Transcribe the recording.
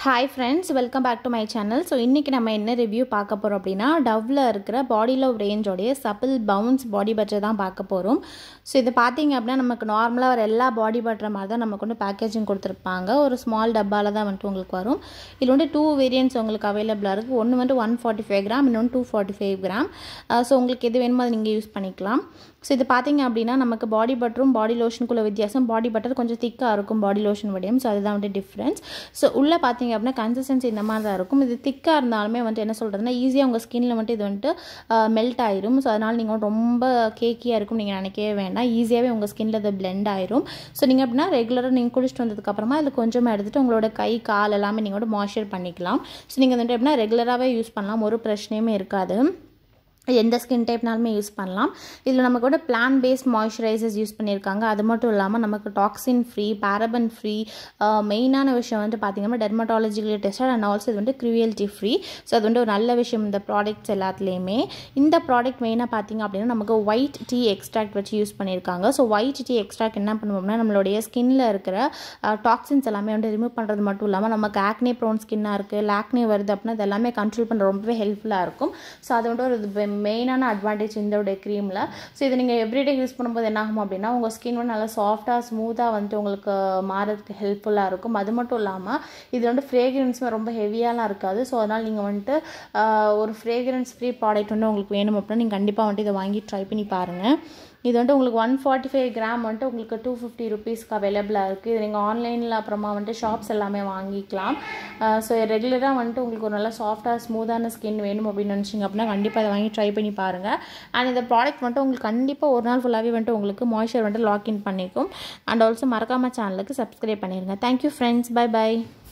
hi friends welcome back to my channel so இன்றைக்கி நம்ம என்ன ரிவ்யூ பார்க்க போகிறோம் அப்படின்னா டவ்வில் இருக்கிற பாடி லவ் ரேஞ்சோடைய சப்பிள் பவுன்ஸ் பாடி பட்டர் தான் பார்க்க போகிறோம் ஸோ இது பார்த்தீங்க அப்படின்னா நமக்கு நார்மலாக வர எல்லா பாடி பட்டர் மாதிரி தான் நமக்கு வந்து பேக்கேஜிங் கொடுத்துருப்பாங்க ஒரு ஸ்மால் டப்பாவில் தான் வந்துட்டு உங்களுக்கு வரும் இதில் வந்து டூ வேரியன்ட்ஸ் உங்களுக்கு அவைலபிளாக இருக்குது ஒன்று வந்து ஒன் ஃபார்ட்டி ஃபைவ் கிராம் இன்னொன்று two forty five gram so உங்களுக்கு எது வேணுமோ அதை நீங்கள் யூஸ் பண்ணிக்கலாம் ஸோ இது பார்த்தீங்க அப்படின்னா நமக்கு பாடி பட்டரும் பாடி லோஷனுக்குள்ள வித்தியாசம் பாடி பட்டர் கொஞ்சம் திக்காக இருக்கும் பாடி லோஷன் வடியும் ஸோ அதுதான் வந்து டிஃப்ரென்ஸ் ஸோ உள்ளே பார்த்தீங்க அப்படின்னா கன்சிஸ்டன்சி இந்த மாதிரி தான் இருக்கும் இது திக்காக இருந்தாலுமே வந்துட்டு என்ன சொல்கிறதுனா ஈஸியாக உங்கள் ஸ்கின்னில் வந்துட்டு இது வந்துட்டு மெல்ட் ஆயிரும் ஸோ அதனால் நீங்கள் ரொம்ப கேக்கியாக இருக்கும் நீங்கள் நினைக்கவே வேண்டாம் ஈஸியாகவே உங்கள் ஸ்கின்னில் அது பிளெண்ட் ஆயிரும் ஸோ நீங்கள் அப்படின்னா ரெகுலராக நீங்கள் குளிச்சுட்டு வந்ததுக்கப்புறமா அதில் கொஞ்சமாக எடுத்துகிட்டு உங்களோட கை கால் எல்லாமே நீங்கள் வந்து மாய்ஸ்சர் பண்ணிக்கலாம் ஸோ நீங்கள் வந்துட்டு எப்படின்னா ரெகுலராகவே யூஸ் பண்ணலாம் ஒரு பிரச்சனையுமே இருக்காது எந்த ஸ்கின் டைப்னாலுமே யூஸ் பண்ணலாம் இதில் நமக்கு கூட பிளான் பேஸ்ட் மாய்ஸ்சரைசர்ஸ் யூஸ் பண்ணியிருக்காங்க அது மட்டும் இல்லாமல் நமக்கு டாக்ஸின் ஃப்ரீ பேரபன் ஃப்ரீ மெயினான விஷயம் வந்து பார்த்திங்கன்னா டெர்மட்டாலஜிக்கலி டெஸ்டட் அண்ட் ஆல்சோ இது வந்து க்ரிவியல்ட்டி ஃப்ரீ ஸோ அது வந்து ஒரு நல்ல விஷயம் இந்த ப்ராடக்ட்ஸ் எல்லாத்துலேயுமே இந்த ப்ராடக்ட் மெயினாக பார்த்திங்க அப்படின்னா நமக்கு ஒயிட் டீ எக்ஸ்ட்ராக்ட் வச்சு யூஸ் பண்ணியிருக்காங்க ஸோ ஒயிட் டீ எக்ஸ்ட்ராக்ட் என்ன பண்ணுவோம்னா நம்மளுடைய ஸ்கின்னில் இருக்கிற டாக்ஸின்ஸ் எல்லாமே வந்து ரிமூவ் பண்ணுறது மட்டும் இல்லாமல் நமக்கு ஆக்னே ப்ரோன் ஸ்கின்னாக இருக்குது லாக்னே வருது அப்படின்னா அது எல்லாமே கண்ட்ரோல் பண்ணுற ரொம்பவே ஹெல்ப்ஃபுல்லாக இருக்கும் ஸோ அது வந்து ஒரு மெயினான அட்வான்டேஜ் இந்த க்ரீமில் ஸோ இதை நீங்கள் எவ்ரிடே யூஸ் பண்ணும்போது என்ன ஆகும் அப்படின்னா உங்கள் ஸ்கின் வந்து நல்லா சாஃப்டாக ஸ்மூத்தாக வந்துட்டு உங்களுக்கு மாறதுக்கு ஹெல்ப்ஃபுல்லாக இருக்கும் அது மட்டும் இல்லாமல் இது வந்து ஃப்ரேக்ரன்ஸுமே ரொம்ப ஹெவியாலாம் இருக்காது ஸோ அதனால் நீங்கள் வந்துட்டு ஒரு ஃப்ரேக்ரன்ஸ் ஃப்ரீ ப்ராடக்ட் வந்து உங்களுக்கு வேணும் அப்படின்னா நீங்கள் கண்டிப்பாக வந்துட்டு இதை வாங்கி ட்ரை பண்ணி பாருங்கள் இது வந்துட்டு உங்களுக்கு ஒன் ஃபார்ட்டி ஃபைவ் கிராம் வந்துட்டு உங்களுக்கு டூ ஃபிஃப்டி ருபீஸ்க்கு அவைலபிளாக இருக்குது இது நீங்கள் ஆன்லைனில் அப்புறமா வந்துட்டு ஷாப்ஸ் எல்லாமே வாங்கிக்கலாம் ஸோ ரெகுலராக வந்துட்டு உங்களுக்கு ஒரு நல்ல சாஃப்டாக ஸ்மூத்தான ஸ்கின் வேணும் அப்படின்னு நினச்சிங்க அப்படின்னா கண்டிப்பாக அதை வாங்கி ட்ரை பண்ணி பாருங்கள் அண்ட் இந்த ப்ராடக்ட் வந்துட்டு உங்களுக்கு கண்டிப்பாக ஒரு நாள் ஃபுல்லாகவே வந்துட்டு உங்களுக்கு மாய்ஸ்சர் வந்துட்டு லாக்இன் பண்ணிக்கும் அண்ட் ஆல்சோ மறக்காமல் சேனலுக்கு சப்ஸ்கிரைப் பண்ணிடுங்க தேங்க்யூ ஃப்ரெண்ட்ஸ் பை பை